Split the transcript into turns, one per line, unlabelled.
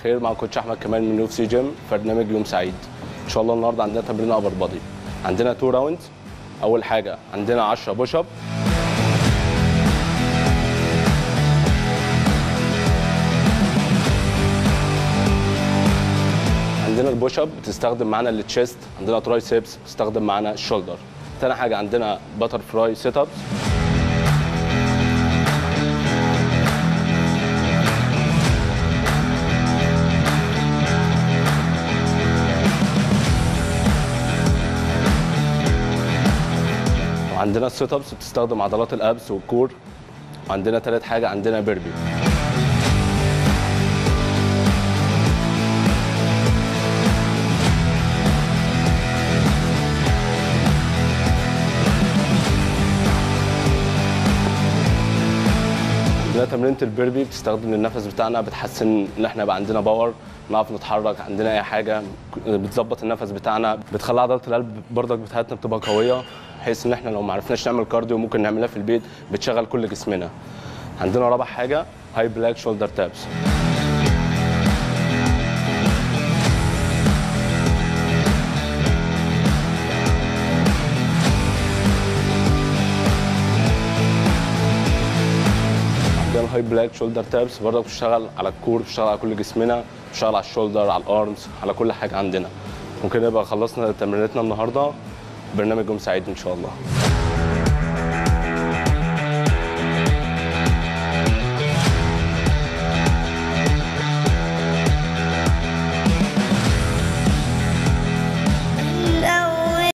الخير مع كوتش احمد كمال من يو سي جيم برنامج يوم سعيد ان شاء الله النهارده عندنا تمرين ابر بادي عندنا تو راوند اول حاجه عندنا 10 بوش اب عندنا البوش اب بتستخدم معانا التشيست عندنا تراي سيبس بتستخدم معانا الشولدر تاني حاجه عندنا باتر فلاي سيت ابس وعندنا السيت ابس بتستخدم عضلات الابس والكور وعندنا تالت حاجه عندنا بيربي عندنا تمرينة البيربي بتستخدم النفس بتاعنا بتحسن ان احنا يبقى عندنا باور نعرف نتحرك عندنا اي حاجه بتظبط النفس بتاعنا بتخلي عضله القلب برضك بتاعتنا بتبقى قويه بحيث ان احنا لو ما عرفناش نعمل كارديو ممكن نعملها في البيت بتشغل كل جسمنا عندنا رابع حاجه هاي بلاك شولدر تابس عندنا الهاي بلاك شولدر تابس برضك بتشتغل على الكور بتشتغل على كل جسمنا بتشتغل على الشولدر على الارمز على كل حاجه عندنا ممكن نبقى خلصنا تمرينتنا النهارده برنامج يوم سعيد ان شاء الله